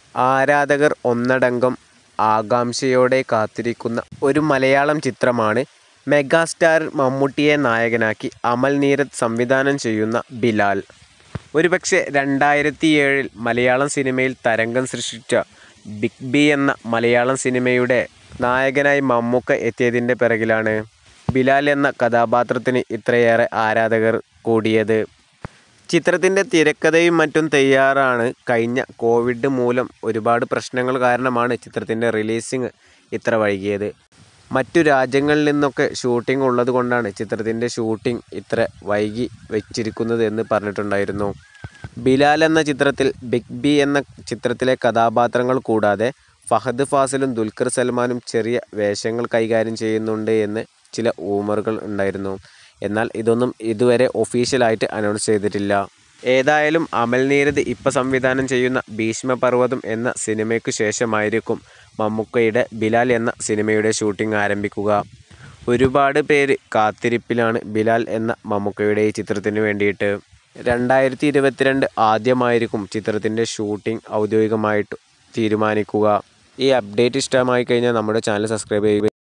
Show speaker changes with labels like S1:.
S1: ആരാധകർ ഒന്നടങ്കം ആകാംക്ഷയോടെ കാത്തിരിക്കുന്ന ഒരു മലയാളം ചിത്രമാണ് മെഗാസ്റ്റാർ മമ്മൂട്ടിയെ നായകനാക്കി അമൽ നീരദ് സംവിധാനം ചെയ്യുന്ന ബിലാൽ. ഒരുപക്ഷേ രണ്ടായിരത്തിയേഴിൽ മലയാളം സിനിമയിൽ തരംഗം സൃഷ്ടിച്ച ബിഗ് ബി എന്ന മലയാളം സിനിമയുടെ നായകനായി മമ്മൂക്ക എത്തിയതിൻ്റെ പിറകിലാണ് ബിലാൽ എന്ന കഥാപാത്രത്തിന് ഇത്രയേറെ ആരാധകർ കൂടിയത്. ചിത്രത്തിൻ്റെ തിരക്കഥയും മറ്റും തയ്യാറാണ് കഴിഞ്ഞ കോവിഡ് മൂലം ഒരുപാട് പ്രശ്നങ്ങൾ കാരണമാണ് ചിത്രത്തിൻ്റെ റിലീസിങ് ഇത്ര വൈകിയത്. മറ്റു രാജ്യങ്ങളിൽ നിന്നൊക്കെ ഷൂട്ടിങ് ഉള്ളതുകൊണ്ടാണ് ചിത്രത്തിൻ്റെ ഷൂട്ടിങ് ഇത്ര വൈകി വച്ചിരിക്കുന്നത് എന്ന് പറഞ്ഞിട്ടുണ്ടായിരുന്നു. ബിലാൽ എന്ന ചിത്രത്തിൽ ബിഗ് ബി എന്ന ചിത്രത്തിലെ കഥാപാത്രങ്ങൾ കൂടാതെ ഫഹദ് ഫാസിലും ദുൽഖർ സൽമാനും ചെറിയ വേഷങ്ങൾ കൈകാര്യം ചെയ്യുന്നുണ്ട് എന്ന് ചില റൂമറുകൾ ഉണ്ടായിരുന്നു. എന്നാൽ ഇതൊന്നും ഇതുവരെ ഒഫീഷ്യലായിട്ട് അനൗൺസ് ചെയ്തിട്ടില്ല. ഏതായാലും അമൽ നീരദ് ഇപ്പ സംവിധാനം ചെയ്യുന്ന ഭീഷ്മപർവതം എന്ന സിനിമയ്ക്കു ശേഷമായിരിക്കും മമ്മൂക്കയുടെ ബിലാൽ എന്ന സിനിമയുടെ ഷൂട്ടിങ് ആരംഭിക്കുക. ഒരുപാട് പേര് കാത്തിരിപ്പിലാണ് ബിലാൽ എന്ന മമ്മൂക്കയുടെ ഈ ചിത്രത്തിനു വേണ്ടിയിട്ട്. രണ്ടായിരത്തി ഇരുപത്തിരണ്ട് ആദ്യമായിരിക്കും ചിത്രത്തിൻ്റെ ഷൂട്ടിങ് ഔദ്യോഗികമായിട്ട് തീരുമാനിക്കുക. ഈ അപ്ഡേറ്റ് ഇഷ്ടമായി കഴിഞ്ഞാൽ നമ്മുടെ ചാനൽ സബ്സ്ക്രൈബ് ചെയ്യുക.